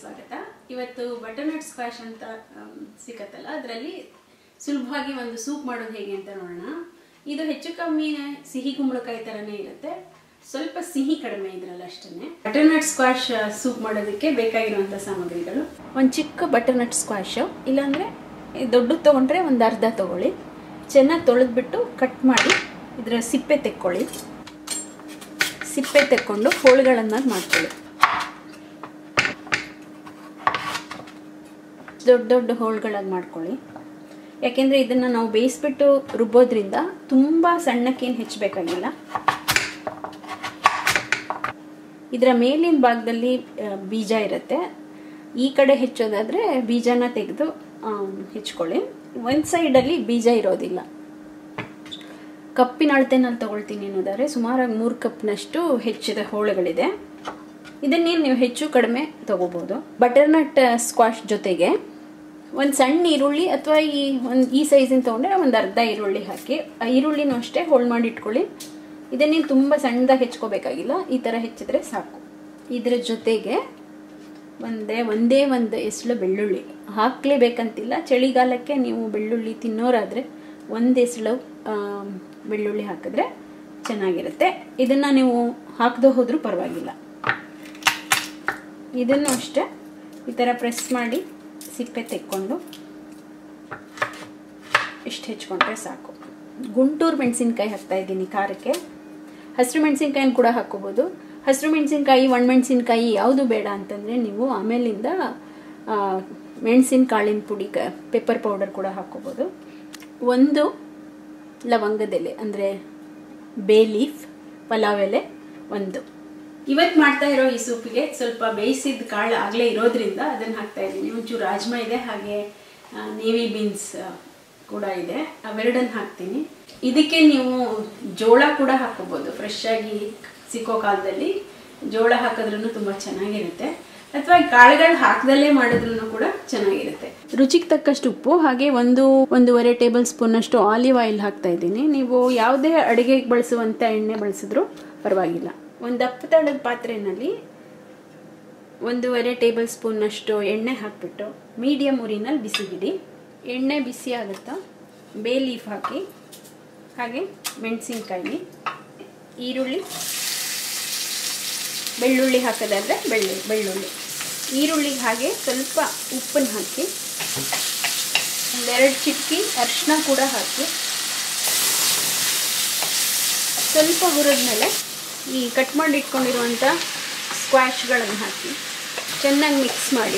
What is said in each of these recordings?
ಸ್ವಾಗತ ಇವತ್ತು butternut squash ಅಂತ ಆಮ್, ಸಿಗತ್ತಲ್ಲ ಅದರಲ್ಲಿ ಸುಲಭವಾಗಿ ಒಂದು ಸೂಪ್ ಮಾಡೋದು ಹೇಗೆ ಅಂತ ನೋಡೋಣ ಇದು ಹೆಚ್ಚು ಕಮ್ಮಿ ಸಿಹಿ ಕುಂಬಳಕಾಯಿ ಥರನೇ ಇರುತ್ತೆ ಸ್ವಲ್ಪ ಸಿಹಿ ಕಡಿಮೆ ಇದ್ರಲ್ಲಿ ಅಷ್ಟೇ ಬಟರ್ನಟ್ ಸ್ಕ್ವಾಶ್ ಸೂಪ್ ಮಾಡೋದಕ್ಕೆ ಬೇಕಾಗಿರುವಂಥ ಸಾಮಗ್ರಿಗಳು ಒಂದು ಚಿಕ್ಕ ಬಟರ್ನಟ್ ಸ್ಕ್ವಾಶ್ ಇಲ್ಲಾಂದರೆ ದೊಡ್ಡದು ತೊಗೊಂಡ್ರೆ ಒಂದು ಅರ್ಧ ತೊಗೊಳ್ಳಿ ಚೆನ್ನಾಗಿ ತೊಳೆದ್ಬಿಟ್ಟು ಕಟ್ ಮಾಡಿ ಇದರ ಸಿಪ್ಪೆ ತೆಕ್ಕೊಳ್ಳಿ ಸಿಪ್ಪೆ ತೆಕ್ಕೊಂಡು ಹೋಳುಗಳನ್ನಾಗಿ ಮಾಡ್ಕೊಳ್ಳಿ ದೊಡ್ಡ ದೊಡ್ಡ ಹೋಳುಗಳಾಗಿ ಮಾಡ್ಕೊಳ್ಳಿ ಯಾಕೆಂದರೆ ಇದನ್ನು ನಾವು ಬೇಯಿಸ್ಬಿಟ್ಟು ರುಬ್ಬೋದ್ರಿಂದ ತುಂಬ ಸಣ್ಣಕ್ಕೇನು ಹೆಚ್ಚಬೇಕಾಗಿಲ್ಲ ಇದರ ಮೇಲಿನ ಭಾಗದಲ್ಲಿ ಆ, ಬೀಜ ಇರುತ್ತೆ ಈ ಕಡೆ ಹೆಚ್ಚೋದಾದರೆ ಬೀಜನ ತೆಗೆದು ಹೆಚ್ಕೊಳ್ಳಿ ಒಂದು ಸೈಡಲ್ಲಿ ಬೀಜ ಇರೋದಿಲ್ಲ ಕಪ್ಪಿನ ಅಳತೆನಲ್ಲಿ ತಗೊಳ್ತೀನಿ ಅನ್ನೋದಾದ್ರೆ ಸುಮಾರಾಗಿ ಮೂರು ಕಪ್ನಷ್ಟು ಹೆಚ್ಚಿದ ಹೋಳುಗಳಿದೆ ಇದನ್ನೇನು ನೀವು ಹೆಚ್ಚು ಕಡಿಮೆ ತಗೋಬೋದು ಬಟರ್ನಟ್ ಸ್ಕ್ವಾಶ್ ಜೊತೆಗೆ ಒಂದು ಸಣ್ಣ ಈರುಳ್ಳಿ ಅಥವಾ ಈ ಒಂದು ಈ ಸೈಜಿನ ತೊಗೊಂಡ್ರೆ ಒಂದು ಅರ್ಧ ಈರುಳ್ಳಿ ಹಾಕಿ ಆ ಈರುಳ್ಳಿನೂ ಅಷ್ಟೇ ಹೋಳು ಮಾಡಿ ಇಟ್ಕೊಳ್ಳಿ ಇದನ್ನೇನು ತುಂಬ ಸಣ್ಣದಾಗಿ ಹೆಚ್ಕೋಬೇಕಾಗಿಲ್ಲ ಈ ಥರ ಹೆಚ್ಚಿದ್ರೆ ಸಾಕು ಇದರ ಜೊತೆಗೆ ಒಂದೇ ಒಂದೇ ಒಂದು ಎಸಳು ಬೆಳ್ಳುಳ್ಳಿ ಹಾಕಲೇಬೇಕಂತಿಲ್ಲ ಚಳಿಗಾಲಕ್ಕೆ ನೀವು ಬೆಳ್ಳುಳ್ಳಿ ತಿನ್ನೋರಾದರೆ ಒಂದು ಎಸಳು ಆಮ್, ಬೆಳ್ಳುಳ್ಳಿ ಹಾಕಿದ್ರೆ ಚೆನ್ನಾಗಿರುತ್ತೆ ಇದನ್ನು ನೀವು ಹಾಕದೇ ಹೋದರೂ ಪರವಾಗಿಲ್ಲ ಇದನ್ನು ಅಷ್ಟೇ ಈ ಥರ ಪ್ರೆಸ್ ಮಾಡಿ ಸಿಪ್ಪೆ ತೆಕ್ಕೊಂಡು ಇಷ್ಟು ಹೆಚ್ಕೊಂಡ್ರೆ ಸಾಕು ಗುಂಟೂರು ಮೆಣಸಿನ್ಕಾಯಿ ಹಾಕ್ತಾ ಇದ್ದೀನಿ ಖಾರಕ್ಕೆ ಹಸಿರು ಮೆಣಸಿನ್ಕಾಯಿನ ಕೂಡ ಹಾಕ್ಕೋಬೋದು ಹಸಿರು ಮೆಣಸಿನ್ಕಾಯಿ ಒಣಮೆಣಸಿನ್ಕಾಯಿ ಯಾವುದು ಬೇಡ ಅಂತಂದರೆ ನೀವು ಆಮೇಲಿಂದ ಮೆಣಸಿನ ಕಾಳಿನ ಪುಡಿ ಕ ಪೆಪ್ಪರ್ ಪೌಡರ್ ಕೂಡ ಹಾಕ್ಕೋಬೋದು ಒಂದು ಲವಂಗದೆಲೆ ಅಂದರೆ ಬೇ ಲೀಫ್ ಪಲಾವ್ ಎಲೆ ಒಂದು ಇವತ್ತು ಮಾಡ್ತಾ ಇರೋ ಈ ಸೂಪಿಗೆ ಸ್ವಲ್ಪ ಬೇಯಿಸಿದ ಕಾಳು ಆಗಲೇ ಇರೋದ್ರಿಂದ ಅದನ್ನು ಹಾಕ್ತಾ ಇದ್ದೀನಿ ಒಂಚೂರು ರಾಜ್ಮಾ ಇದೆ ಹಾಗೆ ನೇವಿ ಬೀನ್ಸ್ ಕೂಡ ಇದೆ ಅವೆರಡನ್ನು ಹಾಕ್ತೀನಿ ಇದಕ್ಕೆ ನೀವು ಜೋಳ ಕೂಡ ಹಾಕೋಬೋದು ಫ್ರೆಶ್ ಆಗಿ ಸಿಕ್ಕೋ ಕಾಲದಲ್ಲಿ ಜೋಳ ಹಾಕಿದ್ರೂ ತುಂಬ ಚೆನ್ನಾಗಿರುತ್ತೆ ಅಥವಾ ಕಾಳುಗಳು ಹಾಕದಲ್ಲೇ ಮಾಡಿದ್ರೂ ಕೂಡ ಚೆನ್ನಾಗಿರುತ್ತೆ ರುಚಿಗೆ ತಕ್ಕಷ್ಟು ಉಪ್ಪು ಹಾಗೆ ಒಂದು ಒಂದೂವರೆ ಟೇಬಲ್ ಸ್ಪೂನ್ ಅಷ್ಟು ಆಲಿವ್ ಆಯಿಲ್ ಹಾಕ್ತಾ ಇದ್ದೀನಿ ನೀವು ಯಾವುದೇ ಅಡುಗೆಗೆ ಬಳಸುವಂಥ ಎಣ್ಣೆ ಬಳಸಿದ್ರು ಪರವಾಗಿಲ್ಲ ಒಂದು ದಪ್ಪ ತಳದ ಪಾತ್ರೆಯಲ್ಲಿ ಒಂದೂವರೆ ಟೇಬಲ್ ಸ್ಪೂನ್ನಷ್ಟು ಎಣ್ಣೆ ಹಾಕ್ಬಿಟ್ಟು ಮೀಡಿಯಮ್ ಉರಿನಲ್ಲಿ ಬಿಸಿಗಿಡಿ ಎಣ್ಣೆ ಬಿಸಿ ಆಗುತ್ತಾ ಬೇ ಲೀಫ್ ಹಾಕಿ ಹಾಗೆ ಮೆಣಸಿನ್ಕಾಯಿ ಈರುಳ್ಳಿ ಬೆಳ್ಳುಳ್ಳಿ ಹಾಕೋದಾದ್ರೆ ಬೆಳ್ಳುಳ್ಳಿ ಬೆಳ್ಳುಳ್ಳಿ ಈರುಳ್ಳಿಗೆ ಹಾಗೆ ಸ್ವಲ್ಪ ಉಪ್ಪನ್ನು ಹಾಕಿ ಒಂದೆರಡು ಚಿಟಕಿ ಅರಿಶಿನ ಕೂಡ ಹಾಕಿ ಸ್ವಲ್ಪ ಹುರಿದ್ಮೇಲೆ ಈ ಕಟ್ ಮಾಡಿ ಇಟ್ಕೊಂಡಿರುವಂಥ ಸ್ಕ್ವಾಶ್ಗಳನ್ನು ಹಾಕಿ ಚೆನ್ನಾಗಿ ಮಿಕ್ಸ್ ಮಾಡಿ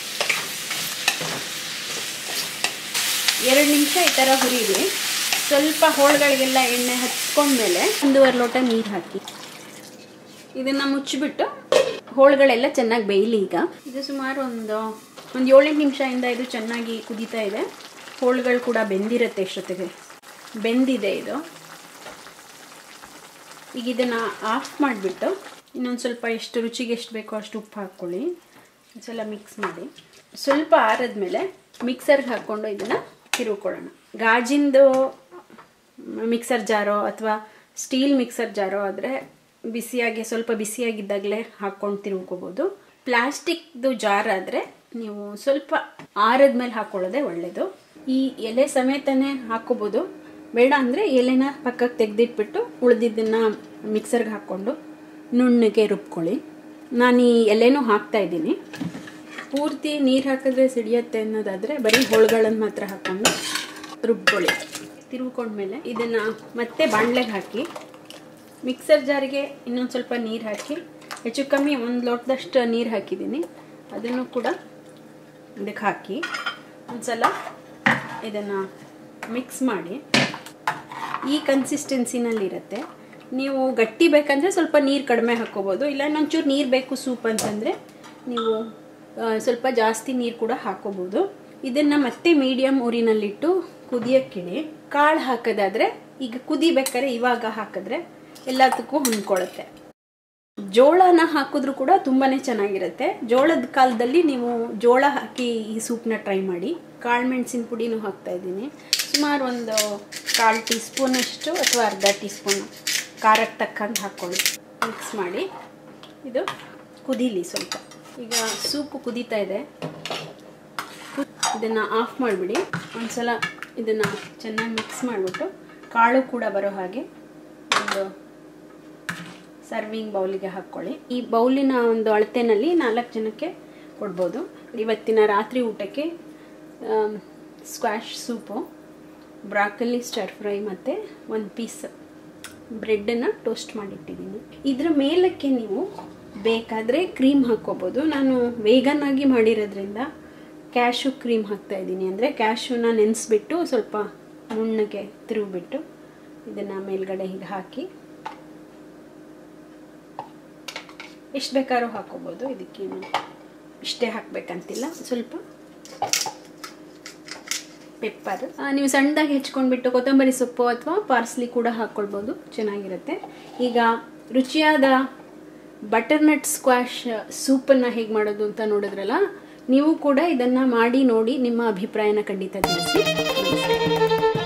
ಎರಡು ನಿಮಿಷ ಈ ಥರ ಹುರಿರಿ ಸ್ವಲ್ಪ ಹೋಳುಗಳಿಗೆಲ್ಲ ಎಣ್ಣೆ ಹಚ್ಕೊಂಡ್ಮೇಲೆ ಒಂದೂವರೆ ಲೋಟ ನೀರು ಹಾಕಿ ಇದನ್ನು ಮುಚ್ಚಿಬಿಟ್ಟು ಹೋಳುಗಳೆಲ್ಲ ಚೆನ್ನಾಗಿ ಬೇಯಲಿ ಈಗ ಇದು ಸುಮಾರು ಒಂದು ಒಂದು ಏಳೆಂಟು ನಿಮಿಷದಿಂದ ಇದು ಚೆನ್ನಾಗಿ ಕುದೀತಾ ಇದೆ ಹೋಳುಗಳು ಕೂಡ ಬೆಂದಿರುತ್ತೆ ಇಷ್ಟೊತ್ತಿಗೆ ಬೆಂದಿದೆ ಇದು ಈಗ ಇದನ್ನು ಆಫ್ ಮಾಡಿಬಿಟ್ಟು ಇನ್ನೊಂದು ಸ್ವಲ್ಪ ಎಷ್ಟು ರುಚಿಗೆ ಎಷ್ಟು ಬೇಕೋ ಅಷ್ಟು ಉಪ್ಪು ಹಾಕ್ಕೊಳ್ಳಿ ಒಂದ್ಸಲ ಮಿಕ್ಸ್ ಮಾಡಿ ಸ್ವಲ್ಪ ಆರಿದ್ಮೇಲೆ ಮಿಕ್ಸರ್ಗೆ ಹಾಕ್ಕೊಂಡು ಇದನ್ನು ತಿರುವ್ಕೊಳ್ಳೋಣ ಗಾಜಿಂದು ಮಿಕ್ಸರ್ ಜಾರೋ ಅಥವಾ ಸ್ಟೀಲ್ ಮಿಕ್ಸರ್ ಜಾರೋ ಆದರೆ ಬಿಸಿಯಾಗಿ ಸ್ವಲ್ಪ ಬಿಸಿಯಾಗಿದ್ದಾಗಲೇ ಹಾಕ್ಕೊಂಡು ತಿರುವ್ಕೋಬೋದು ಪ್ಲಾಸ್ಟಿಕ್ದು ಜಾರ್ ಆದರೆ ನೀವು ಸ್ವಲ್ಪ ಆರದ್ಮೇಲೆ ಹಾಕ್ಕೊಳ್ಳೋದೇ ಒಳ್ಳೆಯದು ಈ ಎಲೆ ಸಮೇತನೇ ಹಾಕ್ಕೋಬೋದು ಬೇಡ ಅಂದರೆ ಎಲೆನ ಪಕ್ಕಕ್ಕೆ ತೆಗೆದಿಟ್ಬಿಟ್ಟು ಉಳಿದಿದ್ದನ್ನು ಮಿಕ್ಸರ್ಗೆ ಹಾಕ್ಕೊಂಡು ನುಣ್ಣಗೆ ರುಬ್ಕೊಳ್ಳಿ ನಾನು ಈ ಎಲೆನೂ ಹಾಕ್ತಾ ಇದ್ದೀನಿ ಪೂರ್ತಿ ನೀರು ಹಾಕಿದ್ರೆ ಸಿಡಿಯತ್ತೆ ಅನ್ನೋದಾದರೆ ಬರೀ ಹೋಳುಗಳನ್ನು ಮಾತ್ರ ಹಾಕ್ಕೊಂಡು ರುಬ್ಕೊಳ್ಳಿ ತಿರುವ್ಕೊಂಡ್ಮೇಲೆ ಇದನ್ನು ಮತ್ತೆ ಬಾಣಲೆಗೆ ಹಾಕಿ ಮಿಕ್ಸರ್ ಜಾರಿಗೆ ಇನ್ನೊಂದು ಸ್ವಲ್ಪ ನೀರು ಹಾಕಿ ಹೆಚ್ಚು ಕಮ್ಮಿ ಒಂದು ಲೋಟದಷ್ಟು ನೀರು ಹಾಕಿದ್ದೀನಿ ಅದನ್ನು ಕೂಡ ಇದಕ್ಕೆ ಹಾಕಿ ಒಂದು ಸಲ ಇದನ್ನು ಮಿಕ್ಸ್ ಮಾಡಿ ಈ ಕನ್ಸಿಸ್ಟೆನ್ಸಿನಲ್ಲಿರುತ್ತೆ ನೀವು ಗಟ್ಟಿ ಬೇಕಂದರೆ ಸ್ವಲ್ಪ ನೀರು ಕಡಿಮೆ ಹಾಕ್ಕೋಬೋದು ಇಲ್ಲ ಇನ್ನೊಂಚೂರು ನೀರು ಬೇಕು ಸೂಪ್ ಅಂತಂದರೆ ನೀವು ಆ, ಸ್ವಲ್ಪ ಜಾಸ್ತಿ ನೀರು ಕೂಡ ಹಾಕ್ಕೋಬೋದು ಇದನ್ನು ಮತ್ತೆ ಮೀಡಿಯಮ್ ಊರಿನಲ್ಲಿಟ್ಟು ಕುದಿಯೋಕ್ಕಿಡಿ ಕಾಳು ಹಾಕೋದಾದರೆ ಈಗ ಕುದಿಬೇಕಾದ್ರೆ ಇವಾಗ ಹಾಕಿದ್ರೆ ಎಲ್ಲದಕ್ಕೂ ಹೊಂದ್ಕೊಳ್ಳುತ್ತೆ ಜೋಳನ ಹಾಕಿದ್ರೂ ಕೂಡ ತುಂಬಾ ಚೆನ್ನಾಗಿರುತ್ತೆ ಜೋಳದ ಕಾಲದಲ್ಲಿ ನೀವು ಜೋಳ ಹಾಕಿ ಈ ಸೂಪ್ನ ಟ್ರೈ ಮಾಡಿ ಕಾಳು ಮೆಣಸಿನ ಪುಡಿನೂ ಹಾಕ್ತಾ ಇದ್ದೀನಿ ಸುಮಾರು ಒಂದು ಕಾಲು ಟೀ ಸ್ಪೂನಷ್ಟು ಅಥವಾ ಅರ್ಧ ಟೀ ಸ್ಪೂನ್ ಖಾರಕ್ಕೆ ತಕ್ಕಂಗೆ ಹಾಕ್ಕೊಳ್ಳಿ ಮಿಕ್ಸ್ ಮಾಡಿ ಇದು ಕುದೀಲಿ ಸ್ವಲ್ಪ ಈಗ ಸೂಪು ಕುದೀತಾ ಇದೆ ಇದನ್ನು ಆಫ್ ಮಾಡಿಬಿಡಿ ಒಂದ್ಸಲ ಇದನ್ನು ಚೆನ್ನಾಗಿ ಮಿಕ್ಸ್ ಮಾಡಿಬಿಟ್ಟು ಕಾಳು ಕೂಡ ಬರೋ ಹಾಗೆ ಒಂದು ಸರ್ವಿಂಗ್ ಬೌಲಿಗೆ ಹಾಕ್ಕೊಳ್ಳಿ ಈ ಬೌಲಿನ ಒಂದು ಅಳತೆನಲ್ಲಿ ನಾಲ್ಕು ಜನಕ್ಕೆ ಕೊಡ್ಬೋದು ಇವತ್ತಿನ ರಾತ್ರಿ ಊಟಕ್ಕೆ squash soup broccoli stir fry ಮತ್ತು ಒಂದು ಪೀಸ್ ಬ್ರೆಡ್ಡನ್ನು ಟೋಸ್ಟ್ ಮಾಡಿಟ್ಟಿದ್ದೀನಿ ಇದರ ಮೇಲಕ್ಕೆ ನೀವು ಬೇಕಾದರೆ ಕ್ರೀಮ್ ಹಾಕ್ಕೋಬೋದು ನಾನು ವೇಗನ್ ಆಗಿ ಮಾಡಿರೋದ್ರಿಂದ ಕ್ಯಾಶು ಕ್ರೀಮ್ ಹಾಕ್ತಾ ಇದ್ದೀನಿ ಅಂದರೆ ಕ್ಯಾಶುನ ನೆನೆಸ್ಬಿಟ್ಟು ಸ್ವಲ್ಪ ನುಣ್ಣಗೆ ತಿರುಗಿಬಿಟ್ಟು ಇದನ್ನು ಮೇಲ್ಗಡೆ ಹೀಗೆ ಹಾಕಿ ಎಷ್ಟು ಬೇಕಾದ್ರೂ ಹಾಕೋಬೋದು ಇದಕ್ಕೇನು ಇಷ್ಟೇ ಹಾಕಬೇಕಂತಿಲ್ಲ ಸ್ವಲ್ಪ ಪೆಪ್ಪರ್ ನೀವು ಸಣ್ಣದಾಗಿ ಹೆಚ್ಕೊಂಡ್ಬಿಟ್ಟು ಕೊತ್ತಂಬರಿ ಸೊಪ್ಪು ಅಥವಾ ಪಾರ್ಸ್ಲಿ ಕೂಡ ಹಾಕ್ಕೊಳ್ಬೋದು ಚೆನ್ನಾಗಿರುತ್ತೆ ಈಗ ರುಚಿಯಾದ ಬಟರ್ ನಟ್ ಸ್ಕ್ವಾಶ್ ಸೂಪನ್ನು ಹೇಗೆ ಮಾಡೋದು ಅಂತ ನೋಡಿದ್ರಲ್ಲ ನೀವು ಕೂಡ ಇದನ್ನು ಮಾಡಿ ನೋಡಿ ನಿಮ್ಮ ಅಭಿಪ್ರಾಯನ ಖಂಡಿತ ತಿಳಿಸಿ